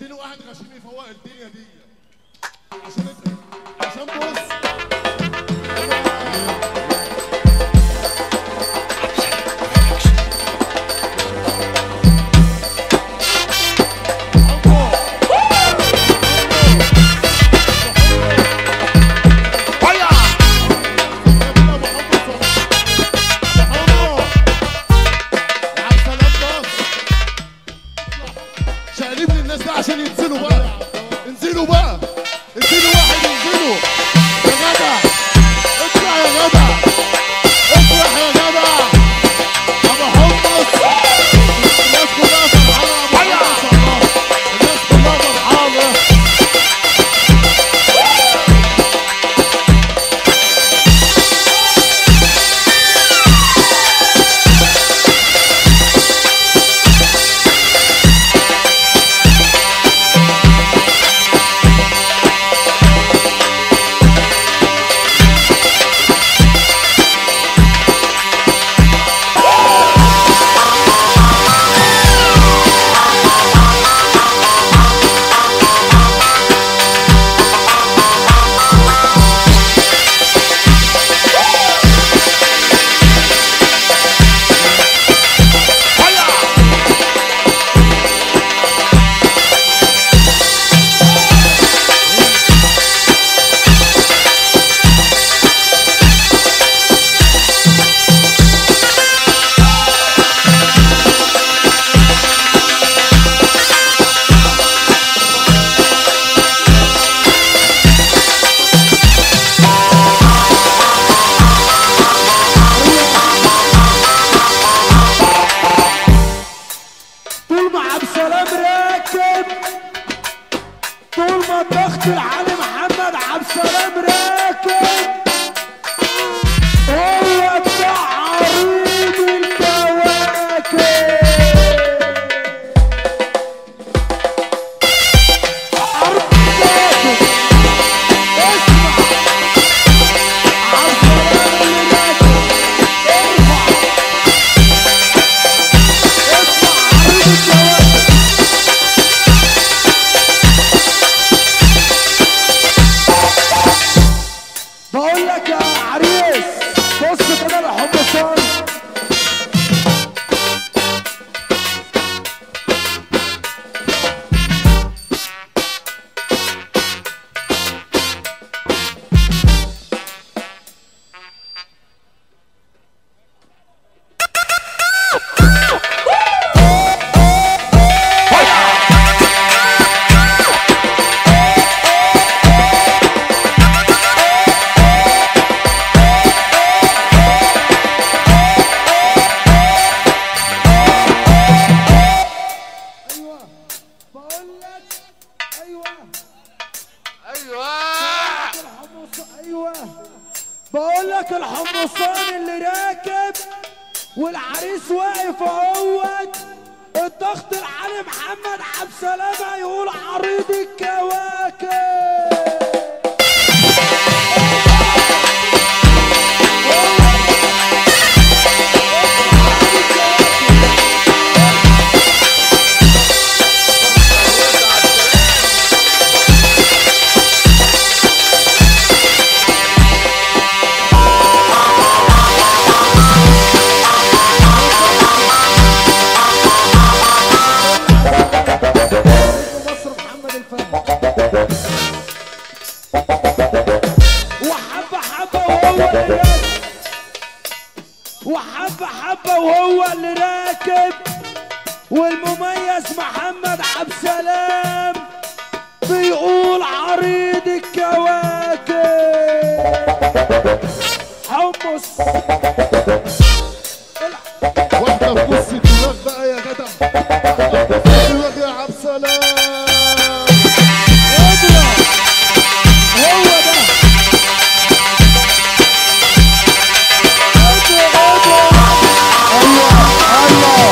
اديني واحد غشيم يفوق الدنيا دي عشان عشان بص شقلب لي الناس ده عشان ينزلوا بقى انزلوا بقى انزلوا واحد انزلوا يا جدع اطلع يا جدع اطلع يا جدع ابو حمص الناس كلها فرحانه يا ابو حمص والله الناس كلها فرحانه طول ما عبد السلام راكب طول ما الضغط العالي محمد عبد السلام راكب هو بتاع عريض الكواكب عرض الكواكب اسمع عبد السلام اللي راكب ارفع اسمع عريض الكواكب بقول لك يا عريس بص كده لحمصان ايوه بقول لك ايوه ايوه الحمص ايوه بقول لك الحمصان اللي راكب والعريس واقف اهوت الضغط العالي محمد عبد السلام هيقول عريض الكواكب مصر محمد الفهد وحبة حبة وهو اللي راكب وحبة حبة وهو اللي راكب والمميز محمد عبد السلام بيقول عريض الكواكب حمص واحدة في نص الدماغ بقى يا جدع واحدة في نص الدماغ يا عبد السلام اضرب هو ده اضرب اضرب الله الله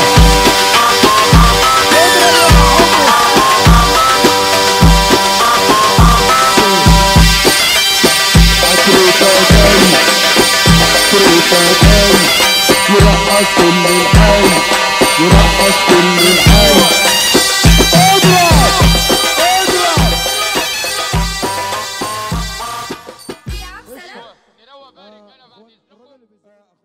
اضرب يا محمد عطرتكاي عطرتكاي يرقص كل الحي يرقص كل الحي بعد الراجل اللي اذنكم بيزعق